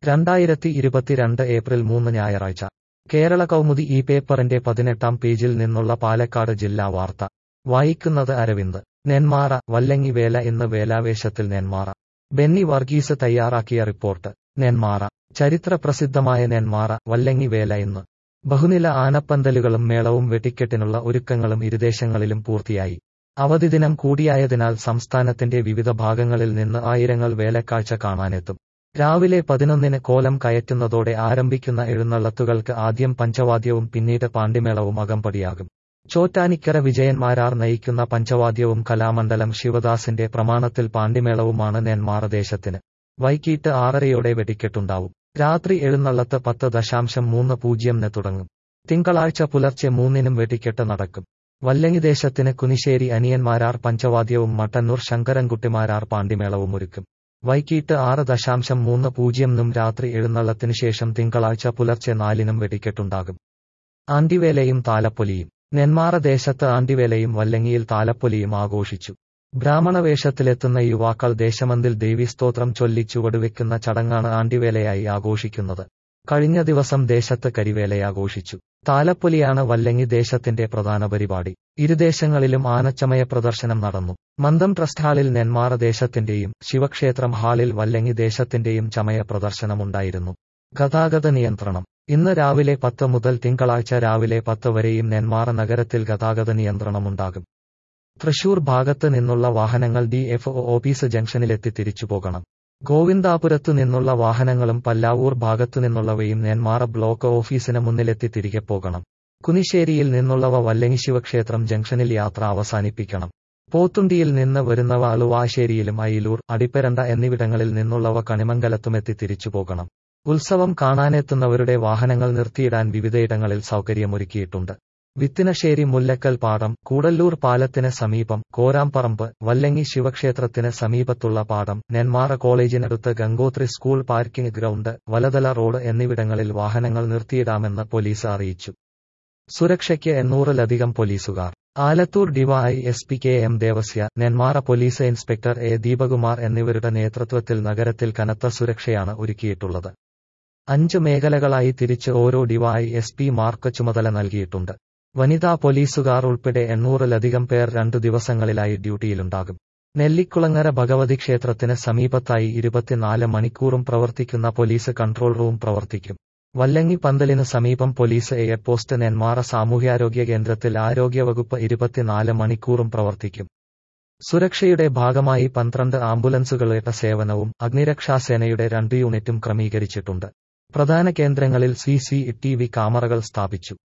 രണ്ടായിരത്തി ഇരുപത്തിരണ്ട് ഏപ്രിൽ മൂന്ന് ഞായറാഴ്ച കേരള കൗമുദി ഈ പേപ്പറിന്റെ പതിനെട്ടാം പേജിൽ നിന്നുള്ള പാലക്കാട് ജില്ലാ വാർത്ത വായിക്കുന്നത് അരവിന്ദ് നെന്മാറ വല്ലങ്ങി വേല ഇന്ന് വേലാവേശത്തിൽ നെന്മാറ ബെന്നി വർഗീസ് തയ്യാറാക്കിയ റിപ്പോർട്ട് നെന്മാറ ചരിത്ര പ്രസിദ്ധമായ നെന്മാറ വല്ലങ്ങി വേല ഇന്ന് ബഹുനില ആനപ്പന്തലുകളും മേളവും വെടിക്കെട്ടിനുള്ള ഒരുക്കങ്ങളും ഇരുദേശങ്ങളിലും പൂർത്തിയായി അവധി ദിനം കൂടിയായതിനാൽ സംസ്ഥാനത്തിന്റെ വിവിധ ഭാഗങ്ങളിൽ നിന്ന് ആയിരങ്ങൾ വേലക്കാഴ്ച കാണാനെത്തും രാവിലെ പതിനൊന്നിന് കോലം കയറ്റുന്നതോടെ ആരംഭിക്കുന്ന എഴുന്നള്ളത്തുകൾക്ക് ആദ്യം പഞ്ചവാദ്യവും പിന്നീട് പാണ്ടിമേളവും അകമ്പടിയാകും ചോറ്റാനിക്കര വിജയന്മാരാർ നയിക്കുന്ന പഞ്ചവാദ്യവും കലാമണ്ഡലം ശിവദാസിന്റെ പ്രമാണത്തിൽ പാണ്ടിമേളവുമാണ് നെന്മാറ ദേശത്തിന് വൈകിട്ട് ആറരയോടെ വെടിക്കെട്ടുണ്ടാവും രാത്രി എഴുന്നള്ളത്ത് പത്ത് ദശാംശം മൂന്ന് പൂജ്യംന് തുടങ്ങും തിങ്കളാഴ്ച പുലർച്ചെ മൂന്നിനും വെടിക്കെട്ട് നടക്കും വല്ലങ്ങി ദേശത്തിന് കുനിശ്ശേരി അനിയന്മാരാർ പഞ്ചവാദ്യവും മട്ടന്നൂർ ശങ്കരൻകുട്ടിമാരാർ പാണ്ടിമേളവും ഒരുക്കും വൈകിട്ട് ആറ് ദശാംശം മൂന്ന് പൂജ്യംനും രാത്രി എഴുന്നള്ളത്തിനു ശേഷം തിങ്കളാഴ്ച പുലർച്ചെ നാലിനും വെടിക്കെട്ടുണ്ടാകും ആണ്ടിവേലയും താലപ്പൊലിയും നെന്മാറ ദേശത്ത് ആണ്ടിവേലയും വല്ലങ്ങിയിൽ താലപ്പൊലിയും ആഘോഷിച്ചു ബ്രാഹ്മണവേഷത്തിലെത്തുന്ന യുവാക്കൾ ദേശമന്തിൽ ദേവീസ്തോത്രം ചൊല്ലി ചുവടുവെക്കുന്ന ചടങ്ങാണ് ആണ്ടിവേലയായി ആഘോഷിക്കുന്നത് കഴിഞ്ഞ ദിവസം ദേശത്ത് കരിവേലയാഘോഷിച്ചു താലപ്പൊലിയാണ് വല്ലങ്ങി ദേശത്തിന്റെ പ്രധാന പരിപാടി ഇരുദേശങ്ങളിലും ആനച്ചമയ പ്രദർശനം നടന്നു മന്ദം ട്രസ്റ്റ് ഹാളിൽ നെന്മാറ ദേശത്തിന്റെയും ശിവക്ഷേത്രം ഹാളിൽ വല്ലങ്ങി ദേശത്തിന്റെയും ചമയ പ്രദർശനമുണ്ടായിരുന്നു ഗതാഗത നിയന്ത്രണം ഇന്ന് രാവിലെ പത്ത് മുതൽ തിങ്കളാഴ്ച രാവിലെ പത്ത് വരെയും നെന്മാറ നഗരത്തിൽ ഗതാഗത നിയന്ത്രണമുണ്ടാകും തൃശൂർ ഭാഗത്ത് നിന്നുള്ള വാഹനങ്ങൾ ഡി എഫ് ഒ ഓഫീസ് ജംഗ്ഷനിലെത്തി തിരിച്ചു പോകണം ഗോവിന്ദാപുരത്തു നിന്നുള്ള വാഹനങ്ങളും പല്ലാവൂർ ഭാഗത്തു നിന്നുള്ളവയും നെന്മാറ ബ്ലോക്ക് ഓഫീസിന് മുന്നിലെത്തി തിരികെ പോകണം കുനിശ്ശേരിയിൽ നിന്നുള്ളവ വല്ലങ്ങി ശിവക്ഷേത്രം ജംഗ്ഷനിൽ യാത്ര അവസാനിപ്പിക്കണം പോത്തുണ്ടിയിൽ നിന്ന് വരുന്നവ അളുവാശ്ശേരിയിലും അയിലൂർ അടിപ്പരണ്ട എന്നിവിടങ്ങളിൽ നിന്നുള്ളവ കണിമംഗലത്തുമെത്തി തിരിച്ചു പോകണം ഉത്സവം കാണാനെത്തുന്നവരുടെ വാഹനങ്ങൾ നിർത്തിയിടാൻ വിവിധയിടങ്ങളിൽ സൗകര്യമൊരുക്കിയിട്ടുണ്ട് വിത്തിനശ്ശേരി മുല്ലക്കൽ പാടം കൂടല്ലൂർ പാലത്തിന് സമീപം കോരാമ്പറമ്പ് വല്ലങ്ങി ശിവക്ഷേത്രത്തിന് സമീപത്തുള്ള പാടം നെന്മാറ കോളേജിനടുത്ത് Gangotri school parking ground Valathala road എന്നിവിടങ്ങളിൽ വാഹനങ്ങൾ നിർത്തിയിടാമെന്ന് പോലീസ് അറിയിച്ചു സുരക്ഷയ്ക്ക് എണ്ണൂറിലധികം പോലീസുകാർ Alathur DY S P K M Devasya Nemmara police inspector A Deepakumar എന്നിവരുടെ നേതൃത്വത്തിൽ നഗരത്തിൽ കനത്ത സുരക്ഷയാണ് ഒരുക്കിയിട്ടുള്ളത് അഞ്ച് മേഖലകളായി തിരിച്ച് ഓരോ ഡിവൈ എസ് പി മാർക്ക് ചുമതല നൽകിയിട്ടുണ്ട് വനിതാ പോലീസുകാർ ഉൾപ്പെടെ എണ്ണൂറിലധികം പേർ രണ്ടു ദിവസങ്ങളിലായി ഡ്യൂട്ടിയിലുണ്ടാകും നെല്ലിക്കുളങ്ങര ഭഗവതി ക്ഷേത്രത്തിന് സമീപത്തായി ഇരുപത്തിനാല് മണിക്കൂറും പ്രവർത്തിക്കുന്ന പോലീസ് കൺട്രോൾ റൂം പ്രവർത്തിക്കും വല്ലങ്ങി പന്തലിന് സമീപം പോലീസ് എയർ പോസ്റ്റ് നെന്മാറ സാമൂഹ്യാരോഗ്യ കേന്ദ്രത്തിൽ ആരോഗ്യവകുപ്പ് ഇരുപത്തിനാല് മണിക്കൂറും പ്രവർത്തിക്കും സുരക്ഷയുടെ ഭാഗമായി പന്ത്രണ്ട് ആംബുലൻസുകളുടെ സേവനവും അഗ്നിരക്ഷാസേനയുടെ രണ്ട് യൂണിറ്റും ക്രമീകരിച്ചിട്ടുണ്ട് പ്രധാന കേന്ദ്രങ്ങളിൽ സി സി ടി വി ക്യാമറകൾ സ്ഥാപിച്ചു